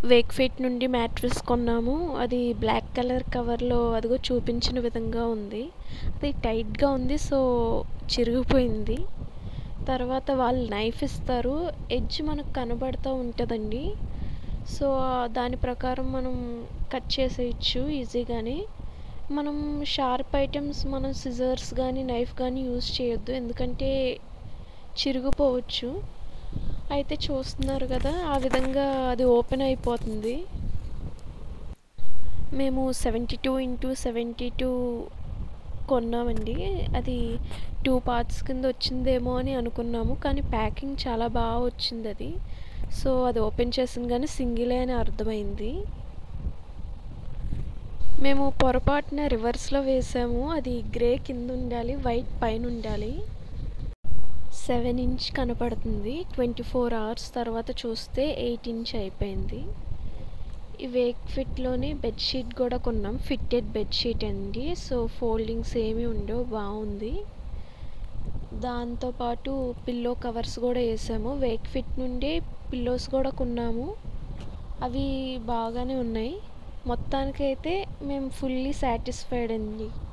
Wake fit నుండి mattress కొన్నాము అది బ్లాక్ కలర్ కవర్లో అదిగో చూపించిన విధంగా ఉంది అది టైట్గా ఉంది సో చిరిగిపోయింది తర్వాత వాళ్ళు నైఫ్ ఇస్తారు ఎడ్జ్ మనకు కనబడుతూ ఉంటుందండి సో దాని ప్రకారం మనం కట్ చేసేయచ్చు ఈజీగానే మనం షార్ప్ ఐటమ్స్ మనం సిజర్స్ కానీ నైఫ్ కానీ యూజ్ చేయొద్దు ఎందుకంటే చిరిగిపోవచ్చు అయితే చూస్తున్నారు కదా ఆ విధంగా అది ఓపెన్ అయిపోతుంది మేము seventy two into seventy two కొన్నామండి అది టూ పార్ట్స్ కింద వచ్చిందేమో అని అనుకున్నాము కానీ ప్యాకింగ్ చాలా బాగా వచ్చింది అది సో అది ఓపెన్ చేసిన కానీ సింగిలే అని అర్థమైంది మేము పొరపాటున రివర్స్లో వేసాము అది గ్రే కింద ఉండాలి వైట్ పైన ఉండాలి సెవెన్ ఇంచ్ కనపడుతుంది ట్వంటీ ఫోర్ అవర్స్ తర్వాత చూస్తే ఎయిట్ ఇంచ్ అయిపోయింది ఈ వేక్ ఫిట్లోనే బెడ్షీట్ కూడా కొన్నాం ఫిట్టెడ్ బెడ్షీట్ అండి సో ఫోల్డింగ్స్ ఏమీ ఉండవు బాగుంది దాంతోపాటు పిల్లో కవర్స్ కూడా వేసాము వేక్ ఫిట్ నుండి పిల్లోస్ కూడా కొన్నాము అవి బాగానే ఉన్నాయి మొత్తానికైతే మేము ఫుల్లీ సాటిస్ఫైడ్ అండి